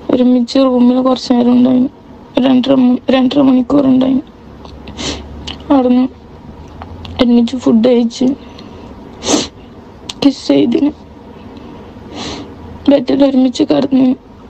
ഒരുമിച്ച് റൂമിൽ കുറച്ച് നേരം ഉണ്ടായിരുന്നു രണ്ടര മണി- രണ്ടര മണിക്കൂർ ഉണ്ടായിരുന്നു അവിടുന്ന് ഒരുമിച്ച് ഫുഡ് കഴിച്ച് കിസ് ചെയ്തിന് ബെഡിൽ ഒരുമിച്ച് കിടന്ന്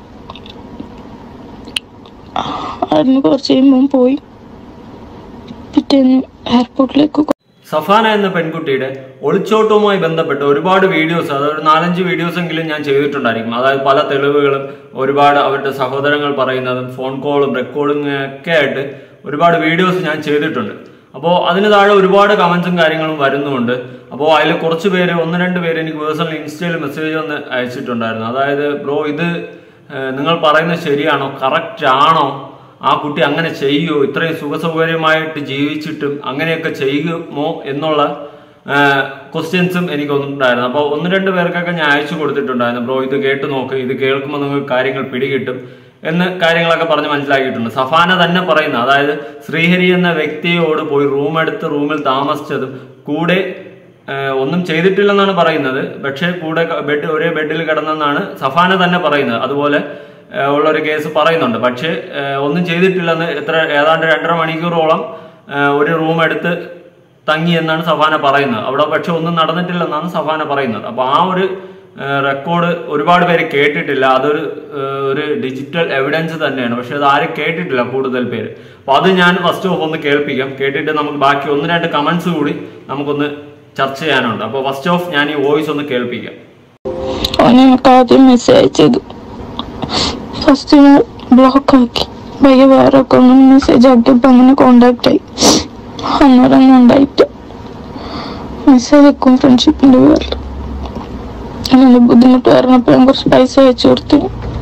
അവിടുന്ന് കുറച്ച് കഴിയുമ്പോൾ പോയി പിറ്റേന്ന് എയർപോർട്ടിലേക്ക് കൊ- സഫാന എന്ന പെൺകുട്ടിയുടെ ഒളിച്ചോട്ടവുമായി ബന്ധപ്പെട്ട് ഒരുപാട് വീഡിയോസ് അതായത് നാലഞ്ച് വീഡിയോസ് എങ്കിലും ഞാൻ ചെയ്തിട്ടുണ്ടായിരിക്കും അതായത് പല തെളിവുകളും ഒരുപാട് അവരുടെ സഹോദരങ്ങൾ പറയുന്നതും ഫോൺ കോളും റെക്കോർഡിംഗ് ഒക്കെ ആയിട്ട് ഒരുപാട് വീഡിയോസ് ഞാൻ ചെയ്തിട്ടുണ്ട് അപ്പോൾ അതിന് താഴെ ഒരുപാട് കമന്റ്സും കാര്യങ്ങളും വരുന്നുമുണ്ട് അപ്പോൾ അതിൽ കുറച്ച് പേര് ഒന്ന് രണ്ട് പേര് എനിക്ക് പേഴ്സണൽ ഇൻസ്റ്റയിൽ മെസ്സേജ് ഒന്ന് അയച്ചിട്ടുണ്ടായിരുന്നു അതായത് ബ്രോ ഇത് ഏഹ്, നിങ്ങൾ പറയുന്നത് ശരിയാണോ കറക്റ്റ് ആണോ ആ കുട്ടി അങ്ങനെ ചെയ്യുമോ ഇത്രയും സുഖസൗകര്യമായിട്ട് ജീവിച്ചിട്ടും അങ്ങനെയൊക്കെ ചെയ്യുമോ എന്നുള്ള ക്വസ്റ്റ്യൻസും എനിക്ക് ഉണ്ടായിരുന്നു അപ്പോൾ ഒന്ന് രണ്ട് പേർക്കൊക്കെ ഞാൻ അയച്ചു കൊടുത്തിട്ടുണ്ടായിരുന്നു ബ്രോ ഇത് കേട്ട് നോക്ക് ഇത് കേൾക്കുമ്പോൾ നിങ്ങൾക്ക് കാര്യങ്ങൾ പിടികിട്ടും എന്ന് കാര്യങ്ങളൊക്കെ പറഞ്ഞ് മനസ്സിലാക്കിയിട്ടുണ്ട് സഫാന തന്നെ പറയുന്ന അതായത് ശ്രീഹരി എന്ന വ്യക്തിയോട് പോയി റൂം എടുത്ത് റൂമിൽ താമസിച്ചതും കൂടെ ഏഹ് ഒന്നും ചെയ്തിട്ടില്ലെന്നാണ് പറയുന്നത് പക്ഷേ കൂടെ ക- ബെഡ് ഒരേ ബെഡിൽ കിടന്നെന്നാണ് സഫാന തന്നെ പറയുന്നത് അതുപോലെ ഏഹ് ഉള്ളൊരു കേസ് പറയുന്നുണ്ട് പക്ഷേ ഏഹ് ഒന്നും ചെയ്തിട്ടില്ലെന്ന് എത്ര ഏതാണ്ട് രണ്ടര മണിക്കൂറോളം ഏഹ് ഒരു റൂം എടുത്ത് തങ്ങി എന്നാണ് സഫാന പറയുന്നത് അവിടെ പക്ഷെ ഒന്നും നടന്നിട്ടില്ലെന്നാണ് സഫാന പറയുന്നത് അപ്പൊ ആ ഒരു റെക്കോർഡ് ഒരുപാട് പേര് കേട്ടിട്ടില്ല അതൊരു ഏഹ് ഒരു ഡിജിറ്റൽ എവിഡൻസ് തന്നെയാണ് പക്ഷെ അത് ആരും കേട്ടിട്ടില്ല കൂടുതൽ പേര് അപ്പൊ അത് ഞാൻ ഫസ്റ്റ് ഓഫ് ഒന്ന് കേൾപ്പിക്കാം കേട്ടിട്ട് നമുക്ക് ബാക്കി ഒന്ന് രണ്ട് കമന്റ്സ് കൂടി നമുക്കൊന്ന് ചർച്ച ചെയ്യാനുണ്ട് അപ്പോൾ ഫസ്റ്റ് ഓഫ് ഞാൻ ഈ വോയിസ് ഒന്ന് കേൾപ്പിക്കാം ഓനെ എനിക്ക് ആദ്യം മെസ്സേജ് അയച്ചത് ഫസ്റ്റ് ഞാൻ ബ്ലോക്ക് ആക്കി പയ്യെ വേറെ ഒക്കെ ഒന്ന് മെസ്സേജ് ആക്കിയപ്പോൾ അങ്ങനെ കോണ്ടാക്ട് ആയി അന്നേരം ഒന്നും ഉണ്ടായിട്ട് മെസ്സേജ് ആക്കും ഫ്രണ്ട്ഷിപ്പിന്റെ പേരിൽ അങ്ങനെ ബുദ്ധിമുട്ട് പറഞ്ഞപ്പോൾ ഞാൻ കുറച്ച് പൈസ അയച്ചു കൊടുത്തു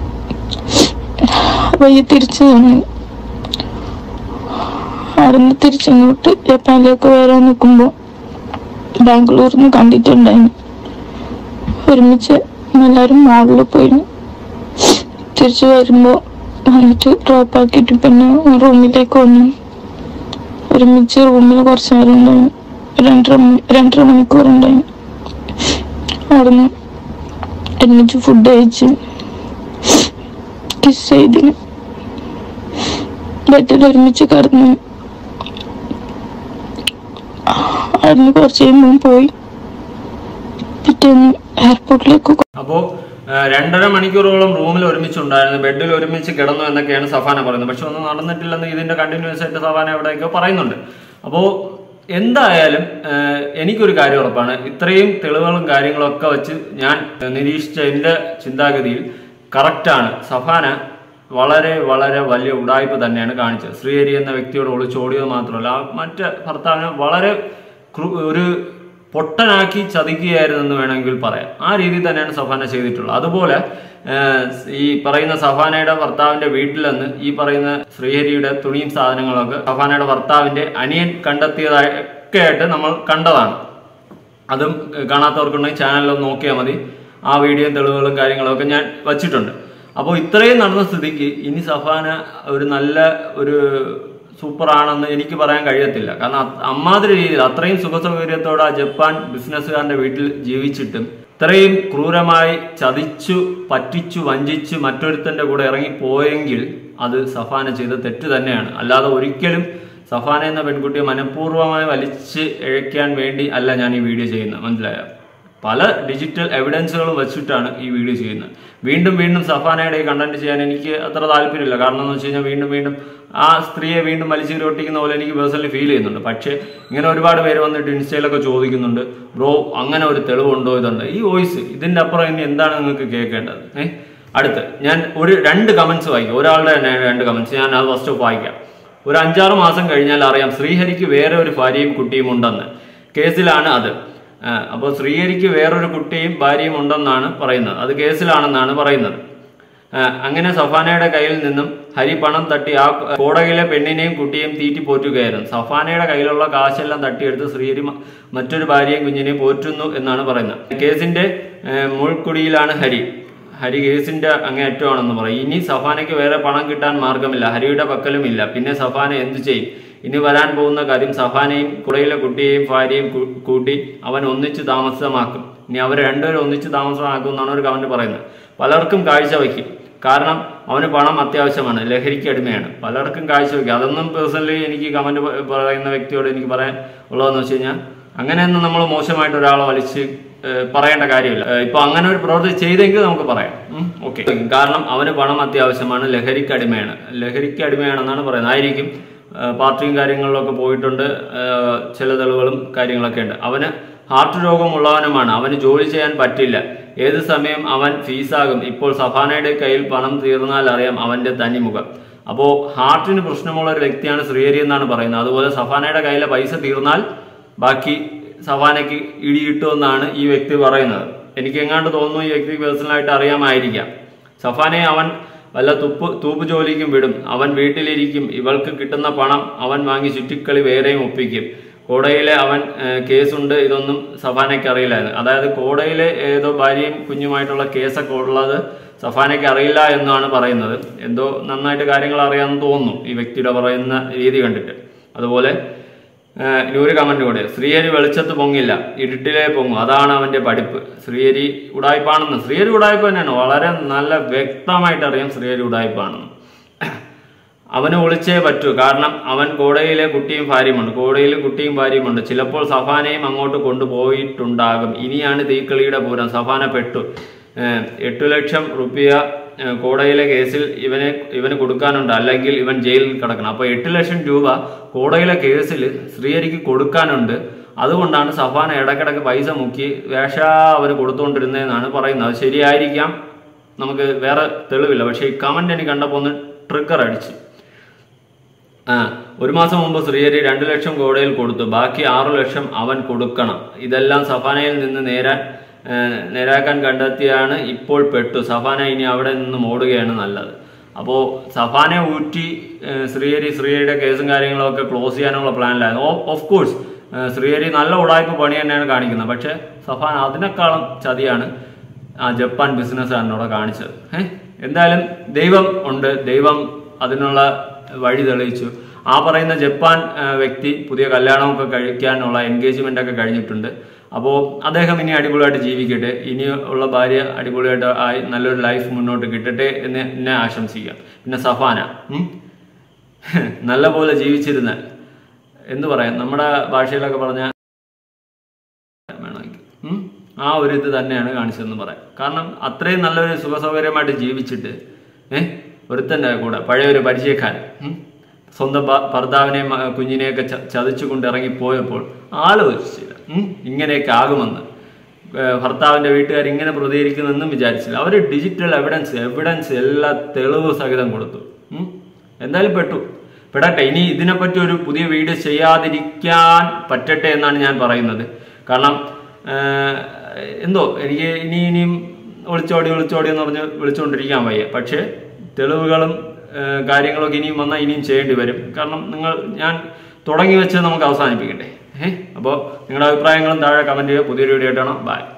പയ്യെ തിരിച്ചു തന്നു അവിടുന്ന് തിരിച്ചിങ്ങോട്ട് ജപ്പാനിലേക്ക് വരാൻ നിൽക്കുമ്പോൾ ബാംഗ്ലൂരിൽ നിന്ന് കണ്ടിട്ടുണ്ടായിരുന്നു ഒരുമിച്ച് എല്ലാവരും മോളിൽ പോയിരുന്നു തിരിച്ചു വരുമ്പോൾ വന്നിട്ട് ഡ്രോപ്പ് ആക്കിയിട്ട് പിന്നെ റൂമിലേക്ക് വന്നു ഒരുമിച്ച് റൂമിൽ കുറച്ച് നേരം ഉണ്ടായിരുന്നു രണ്ടര മണി- രണ്ടര മണിക്കൂർ ഉണ്ടായിരുന്നു അവിടുന്ന് ഒരുമിച്ച് ഫുഡ് കഴിച്ച് കിസ് ചെയ്തിന് ബെഡിൽ ഒരുമിച്ച് കിടന്ന് അവിടുന്ന് കുറച്ച് കഴിയുമ്പോൾ പോയി പിറ്റേന്ന് എയർപോർട്ടിലേക്ക് കൊ- അപ്പോൾ രണ്ടര മണിക്കൂറോളം റൂമിൽ ഒരുമിച്ചുണ്ടായിരുന്നു ബെഡിൽ ഒരുമിച്ച് കിടന്നു എന്നൊക്കെയാണ് സഫാന പറയുന്നത് പക്ഷെ ഒന്നും നടന്നിട്ടില്ലെന്ന് ഇതിന്റെ കണ്ടിന്യൂസ് ആയിട്ട് സഫാന എവിടെയൊക്കെ പറയുന്നുണ്ട് അപ്പോൾ എന്തായാലും ഏഹ്, എനിക്കൊരു കാര്യം ഉറപ്പാണ് ഇത്രയും തെളിവുകളും കാര്യങ്ങളും ഒക്കെ വെച്ച് ഞാൻ നിരീക്ഷിച്ച എൻ്റെ ചിന്താഗതിയിൽ കറക്റ്റാണ് സഫാന വളരെ വളരെ വലിയ ഉടായ്പ തന്നെയാണ് കാണിച്ചത് ശ്രീഹരി എന്ന വ്യക്തിയോട് ഒളിച്ചോടിയത് മാത്രമല്ല ആ മറ്റ് ഭർത്താവിനെ വളരെ ക്രൂ- ഒരു പൊട്ടനാക്കി ചതിക്കുകയായിരുന്നു എന്ന് വേണമെങ്കിൽ പറയാം ആ രീതിയിൽ തന്നെയാണ് സഫാന ചെയ്തിട്ടുള്ളത് അതുപോലെ ഏഹ്, ഈ പറയുന്ന സഫാനയുടെ ഭർത്താവിന്റെ വീട്ടിൽ നിന്ന് ഈ പറയുന്ന ശ്രീഹരിയുടെ തുണിയും സാധനങ്ങളൊക്കെ സഫാനയുടെ ഭർത്താവിന്റെ അനിയൻ കണ്ടെത്തിയതൊക്കെ ആയിട്ട് നമ്മൾ കണ്ടതാണ് അതും ഏഹ്, കാണാത്തവർക്കുണ്ടെങ്കിൽ ചാനലിൽ ഒന്ന് നോക്കിയാൽ മതി ആ വീഡിയോയും തെളിവുകളും കാര്യങ്ങളും ഒക്കെ ഞാൻ വച്ചിട്ടുണ്ട് അപ്പോൾ ഇത്രയും നടന്ന സ്ഥിതിക്ക് ഇനി സഫാന ഒരു നല്ല ഒരു സൂപ്പർ ആണെന്ന് എനിക്ക് പറയാൻ കഴിയത്തില്ല കാരണം അത് അമ്മാതിരി രീതിയിൽ അത്രയും സുഖസൗകര്യത്തോടെ ആ ജപ്പാൻ ബിസിനസ്സുകാരന്റെ വീട്ടിൽ ജീവിച്ചിട്ടും ഇത്രയും ക്രൂരമായി ചതിച്ചു പറ്റിച്ചു വഞ്ചിച്ചു മറ്റൊരുത്തന്റെ കൂടെ ഇറങ്ങി പോയെങ്കിൽ അത് സഫാന ചെയ്ത തെറ്റ് തന്നെയാണ് അല്ലാതെ ഒരിക്കലും സഫാന എന്ന പെൺകുട്ടിയെ മനഃപൂർവ്വമായി വലിച്ച് ഇഴയ്ക്കാൻ വേണ്ടി അല്ല ഞാൻ ഈ വീഡിയോ ചെയ്യുന്നത് മനസ്സിലായോ പല ഡിജിറ്റൽ എവിഡൻസുകളും വെച്ചിട്ടാണ് ഈ വീഡിയോ ചെയ്യുന്നത് വീണ്ടും വീണ്ടും സഫാനയുടെ ഈ കണ്ടന്റ് ചെയ്യാൻ എനിക്ക് അത്ര താല്പര്യമില്ല കാരണം എന്ന് വെച്ച് കഴിഞ്ഞാൽ വീണ്ടും വീണ്ടും ആ സ്ത്രീയെ വീണ്ടും വലിച്ചു ഒട്ടിക്കുന്ന പോലെ എനിക്ക് പേഴ്സണലി ഫീൽ ചെയ്യുന്നുണ്ട് പക്ഷേ ഇങ്ങനെ ഒരുപാട് പേര് വന്നിട്ട് ഇൻസ്റ്റയിലൊക്കെ ചോദിക്കുന്നുണ്ട് ബ്രോ അങ്ങനെ ഒരു തെളിവുണ്ടോ ഇതുണ്ട് ഈ വോയിസ് ഇതിന്റെ അപ്പുറം ഇനി എന്താണ് നിങ്ങൾക്ക് കേൾക്കേണ്ടത് ഏഹ് അടുത്ത് ഞാൻ ഒരു രണ്ട് കമന്റ്സ് വായിക്കാം ഒരാളുടെ തന്നെ രണ്ട് കമന്റ്സ് ഞാൻ അത് ഫസ്റ്റ് ഓഫ് വായിക്കാം ഒരു അഞ്ചാറ് മാസം കഴിഞ്ഞാൽ അറിയാം ശ്രീഹരിക്ക് വേറെ ഒരു ഭാര്യയും കുട്ടിയും ഉണ്ടെന്ന് കേസിലാണ് അത് ആ, അപ്പോൾ ശ്രീഹരിക്ക് വേറൊരു കുട്ടിയും ഭാര്യയും ഉണ്ടെന്നാണ് പറയുന്നത് അത് കേസിലാണെന്നാണ് പറയുന്നത് ആ, അങ്ങനെ സഫാനയുടെ കയ്യിൽ നിന്നും ഹരി പണം തട്ടി ആ കോടകയിലെ പെണ്ണിനെയും കുട്ടിയെയും തീറ്റി പോറ്റുകയായിരുന്നു സഫാനയുടെ കയ്യിലുള്ള കാശെല്ലാം തട്ടിയെടുത്ത് ശ്രീഹരി മ- മറ്റൊരു ഭാര്യയും കുഞ്ഞിനെയും പോറ്റുന്നു എന്നാണ് പറയുന്നത് കേസിന്റെ ഏ, മുൾക്കുടിയിലാണ് ഹരി ഹരി കേസിന്റെ അങ്ങേയറ്റമാണെന്ന് പറയും ഇനി സഫാനയ്ക്ക് വേറെ പണം കിട്ടാൻ മാർഗമില്ല ഹരിയുടെ പക്കലും ഇല്ല പിന്നെ സഫാന എന്തു ചെയ്യും ഇനി വരാൻ പോകുന്ന കാര്യം സഫാനയും കുടയിലെ കുട്ടിയെയും ഭാര്യയും കൂ- കൂട്ടി അവൻ ഒന്നിച്ച് താമസമാക്കും ഇനി അവർ രണ്ടുപേരും ഒന്നിച്ച് താമസമാക്കും എന്നാണ് ഒരു കമന്റ് പറയുന്നത് പലർക്കും കാഴ്ച വയ്ക്കും കാരണം അവന് പണം അത്യാവശ്യമാണ് ലഹരിക്ക് അടിമയാണ് പലർക്കും കാഴ്ചവെക്കുക അതൊന്നും പേഴ്സണലി എനിക്ക് കമന്റ് പറയുന്ന വ്യക്തിയോട് എനിക്ക് പറയാൻ ഉള്ളതെന്ന് വെച്ച് കഴിഞ്ഞാൽ അങ്ങനെയൊന്നും നമ്മൾ മോശമായിട്ട് ഒരാളെ വലിച്ച് ഏഹ്, പറയേണ്ട കാര്യമില്ല ഏഹ്, ഇപ്പൊ അങ്ങനെ ഒരു പ്രവൃത്തി ചെയ്തെങ്കിൽ നമുക്ക് പറയാം ഓക്കെ കാരണം അവന് പണം അത്യാവശ്യമാണ് ലഹരിക്ക് അടിമയാണ് ലഹരിക്ക് അടിമയാണെന്നാണ് പറയുന്നത് ആയിരിക്കും ഏഹ്, പാർട്ടിയും കാര്യങ്ങളിലൊക്കെ പോയിട്ടുണ്ട് ഏഹ്, ചില തെളിവുകളും കാര്യങ്ങളൊക്കെ ഉണ്ട് അവന് ഹാർട്ട് രോഗമുള്ളവനുമാണ് അവന് ജോലി ചെയ്യാൻ പറ്റില്ല ഏത് സമയം അവൻ ഫീസാകും ഇപ്പോൾ സഫാനയുടെ കയ്യിൽ പണം തീർന്നാൽ അറിയാം അവന്റെ തനിമുഖം അപ്പോൾ ഹാർട്ടിന് പ്രശ്നമുള്ള ഒരു വ്യക്തിയാണ് ശ്രീഹരി എന്നാണ് പറയുന്നത് അതുപോലെ സഫാനയുടെ കയ്യിലെ പൈസ തീർന്നാൽ ബാക്കി സഫാനയ്ക്ക് ഇടി കിട്ടുമെന്നാണ് ഈ വ്യക്തി പറയുന്നത് എനിക്ക് എങ്ങാണ്ട് തോന്നുന്നു ഈ വ്യക്തി പേഴ്സണലായിട്ട് അറിയാമായിരിക്കാം സഫാനെ അവൻ വല്ല തുപ്പ് തൂപ്പ് ജോലിക്കും വിടും അവൻ വീട്ടിലിരിക്കും ഇവൾക്ക് കിട്ടുന്ന പണം അവൻ വാങ്ങി ചുറ്റിക്കളി വേറെയും ഒപ്പിക്കും കോടയിലെ അവൻ ഏഹ്, കേസുണ്ട് ഇതൊന്നും സഫാനയ്ക്ക് അറിയില്ലായിരുന്നു അതായത് കോടയിലെ ഏതോ ഭാര്യയും കുഞ്ഞുമായിട്ടുള്ള കേസൊക്കെ ഉള്ളത് സഫാനയ്ക്ക് അറിയില്ല എന്നാണ് പറയുന്നത് എന്തോ നന്നായിട്ട് കാര്യങ്ങൾ അറിയാമെന്ന് തോന്നുന്നു ഈ വ്യക്തിയുടെ പറയുന്ന രീതി കണ്ടിട്ട് അതുപോലെ ഏഹ്, ഇനി ഒരു കമന്റ് കൂടെ ശ്രീഹരി വെളിച്ചത്ത് പൊങ്ങില്ല ഇരുട്ടിലേ പൊങ്ങും അതാണ് അവന്റെ പഠിപ്പ് ശ്രീഹരി ഉടായ്പാണെന്ന് ശ്രീഹരി ഉടായ്പ തന്നെയാണ് വളരെ നല്ല വ്യക്തമായിട്ട് അറിയാം ശ്രീഹരി ഉടായ്പാണെന്ന് അവന് ഒളിച്ചേ പറ്റൂ കാരണം അവൻ കോടയിലെ കുട്ടിയും ഭാര്യയുമുണ്ട് കോടയിൽ കുട്ടിയും ഭാര്യയുമുണ്ട് ചിലപ്പോൾ സഫാനയും അങ്ങോട്ട് കൊണ്ടുപോയിട്ടുണ്ടാകും ഇനിയാണ് തീക്കളിയുടെ പൂരം സഫാന പെട്ടു ഏഹ് എട്ടു ലക്ഷം റുപ്യ ഏഹ് കോടയിലെ കേസിൽ ഇവനെ ഇവന് കൊടുക്കാനുണ്ട് അല്ലെങ്കിൽ ഇവൻ ജയിലിൽ കിടക്കണം അപ്പോൾ എട്ട് ലക്ഷം രൂപ കോടയിലെ കേസിൽ ശ്രീഹരിക്ക് കൊടുക്കാനുണ്ട് അതുകൊണ്ടാണ് സഫാന ഇടയ്ക്കിടയ്ക്ക് പൈസ മുക്കി വേഷ അവന് കൊടുത്തുകൊണ്ടിരുന്നതെന്നാണ് പറയുന്നത് അത് ശരിയായിരിക്കാം നമുക്ക് വേറെ തെളിവില്ല പക്ഷേ ഈ കമന്റ് എനിക്ക് കണ്ടപ്പോൾ ഒന്ന് ട്രിഗർ അടിച്ചു ആ ഒരു മാസം മുമ്പ് ശ്രീഹരി രണ്ടു ലക്ഷം കോടതിയിൽ കൊടുത്തു ബാക്കി ആറു ലക്ഷം അവൻ കൊടുക്കണം ഇതെല്ലാം സഫാനയിൽ നിന്ന് നേരാൻ ഏ, നേരാക്കാൻ കണ്ടെത്തിയാണ് ഇപ്പോൾ പെട്ടു സഫാന ഇനി അവിടെ നിന്ന് ഓടുകയാണ് നല്ലത് അപ്പോൾ സഫാനെ ഊറ്റി ഏ, ശ്രീഹരി ശ്രീഹരിയുടെ കേസും കാര്യങ്ങളും ഒക്കെ ക്ലോസ് ചെയ്യാനുള്ള പ്ലാനിലായിരുന്നു ഓഫ് കോഴ്സ് ശ്രീഹരി നല്ല ഉടായ്പ പണി തന്നെയാണ് കാണിക്കുന്നത് പക്ഷേ സഫാൻ അതിനേക്കാളും ചതിയാണ് ആ ജപ്പാൻ ബിസിനസ്സുകാരനോട് കാണിച്ചത് ഏഹ് എന്തായാലും ദൈവം ഉണ്ട് ദൈവം അതിനുള്ള വഴി തെളിയിച്ചു ആ പറയുന്ന ജപ്പാൻ ആ, വ്യക്തി പുതിയ കല്യാണമൊക്കെ കഴിക്കാനുള്ള എൻഗേജ്മെന്റ് ഒക്കെ കഴിഞ്ഞിട്ടുണ്ട് അപ്പോൾ അദ്ദേഹം ഇനി അടിപൊളിയായിട്ട് ജീവിക്കട്ടെ ഇനി ഉള്ള ഭാര്യ അടിപൊളിയായിട്ട് ആയി നല്ലൊരു ലൈഫ് മുന്നോട്ട് കിട്ടട്ടെ എന്ന് എന്നെ ആശംസിക്കാം പിന്നെ സഫാന ഉം? നല്ല പോലെ ജീവിച്ചിരുന്ന എന്ത് പറയാം നമ്മുടെ ഭാഷയിലൊക്കെ പറഞ്ഞ വേണമെങ്കിൽ ഉം? ആ ഒരു ഇത് തന്നെയാണ് കാണിച്ചതെന്ന് പറയാം കാരണം അത്രയും നല്ലൊരു സുഖസൗകര്യമായിട്ട് ജീവിച്ചിട്ട് ഏഹ് ഒരുത്തൻ്റെ കൂടെ പഴയ ഒരു പരിചയക്കാരൻ ഉം? സ്വന്തം ഭ- ഭർത്താവിനെയും ആ, കുഞ്ഞിനെയൊക്കെ ച- ചതിച്ചുകൊണ്ട് ഇറങ്ങി പോയപ്പോൾ ആലോചിച്ചില്ല ഉം? ഇങ്ങനെയൊക്കെ ആകുമെന്ന് ഏഹ് ഭർത്താവിന്റെ വീട്ടുകാർ ഇങ്ങനെ പ്രതികരിക്കുന്നെന്നും വിചാരിച്ചില്ല അവർ ഡിജിറ്റൽ എവിഡൻസ് എവിഡൻസ് എല്ലാ തെളിവ് സഹിതം കൊടുത്തു ഉം? എന്തായാലും പെട്ടു പെടട്ടെ ഇനി ഇതിനെപ്പറ്റി ഒരു പുതിയ വീഡിയോ ചെയ്യാതിരിക്കാൻ പറ്റട്ടെ എന്നാണ് ഞാൻ പറയുന്നത് കാരണം ഏഹ്, എന്തോ എനിക്ക് ഇനി ഇനിയും ഒളിച്ചോടി ഒളിച്ചോടി എന്ന് പറഞ്ഞ് വിളിച്ചുകൊണ്ടിരിക്കാൻ വയ്യ പക്ഷേ തെളിവുകളും ഏഹ്, കാര്യങ്ങളൊക്കെ ഇനിയും വന്നാൽ ഇനിയും ചെയ്യേണ്ടി വരും കാരണം നിങ്ങൾ ഞാൻ തുടങ്ങി വെച്ച് നമുക്ക് അവസാനിപ്പിക്കട്ടെ ഏഹ് അപ്പോൾ നിങ്ങളുടെ അഭിപ്രായങ്ങളും താഴെ കമൻറ്റ് ചെയ്യുക പുതിയൊരു വീഡിയോ ആയിട്ടാണ് ബൈ